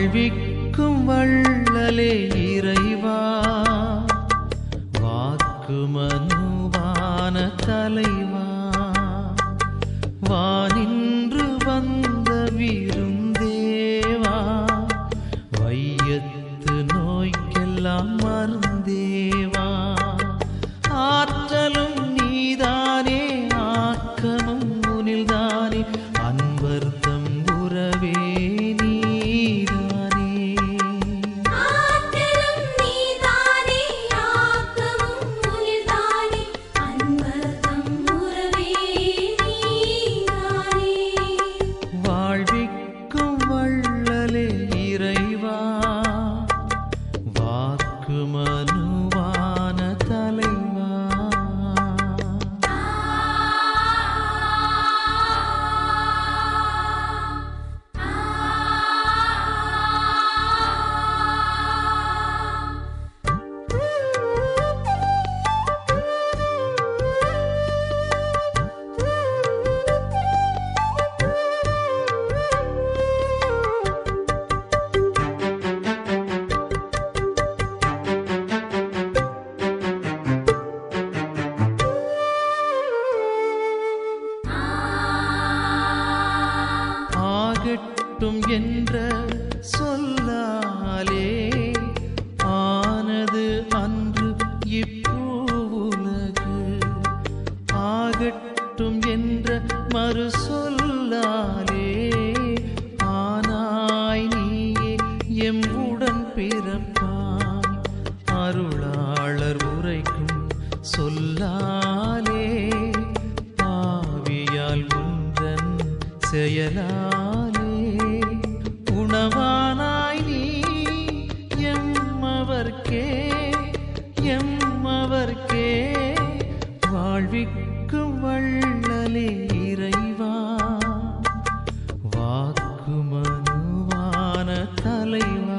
வாழ்விக்கும் வள்ளலே இறைவா வாக்கு மனுவான தலைவா வானின்று வந்த விருந்தேவா வையத்து நோய்க்கெல்லாம் மருந்தேவா ஆற்றலும் நீதானே ஆக்கமும் உனில்தானே அன்பர்த்தம் உறவே நீதானே ஆற்றலும் நீதானே ஆக்கமும் உயிர்தானே அன்பர்தம் உறவே நீதானே வாழ்விக்கும் வள்ளலே இறைவா வாக்கு மனுவான தலைவா ஆகட்டும் என்ற சொல்லாலே ஆனது அன்று இப்பூவுலகு ஆகட்டும் என்ற மறு சொல்லாலே ஆனாய் நீயே எம் உடன் பிறப்பாய் அருளாளர் உரைக்கும் சொல்லாலே ஆவியால் உன்றன் செயலாலே உணவானாய் நீ எம்மவர்க்கே எம்மவர்க்கே வாழ்விக்கும் வள்ளலே இறைவா வாக்கு மனுவான தலைவா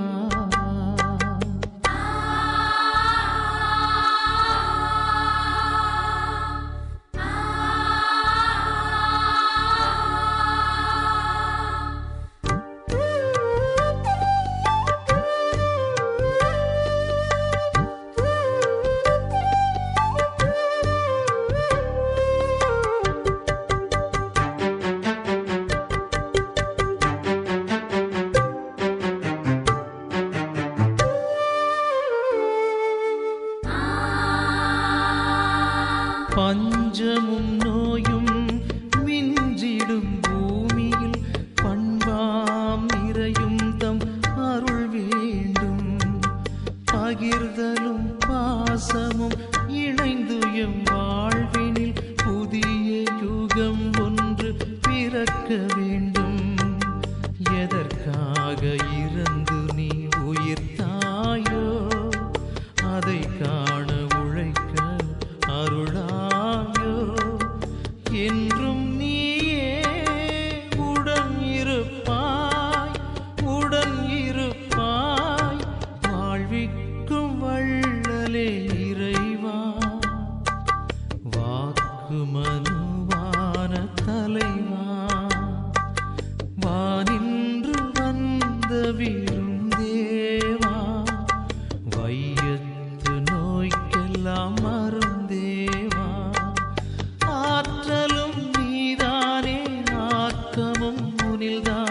பஞ்சமும் நோயும் மிஞ்சிடும் பூமியில் பண்பாம் நிறையும் தம் அருள் வேண்டும் பகிர்தலும் பாசமும் இணைந்து எம் வாழ்வினில் புதிய யுகம் ஒன்று பிறக்க வேண்டும் எதற்காக இறந்து நீ உயிர்த்தாயோ அதை காண உழைக்க அருளாயோ என்றும் நீயே உடன் இருப்பாய் உடன் இருப்பாய் வாழ்விக்கும் வள்ளலே இறைவா வாக்கு மனுவான தலைவா வானின்று வந்த விருந்தேவா வையத்து நோய்க்கெல்லாம் மருந்தேவா ஆற்றலும் நீதானே ஆக்கமும் முனில்தான்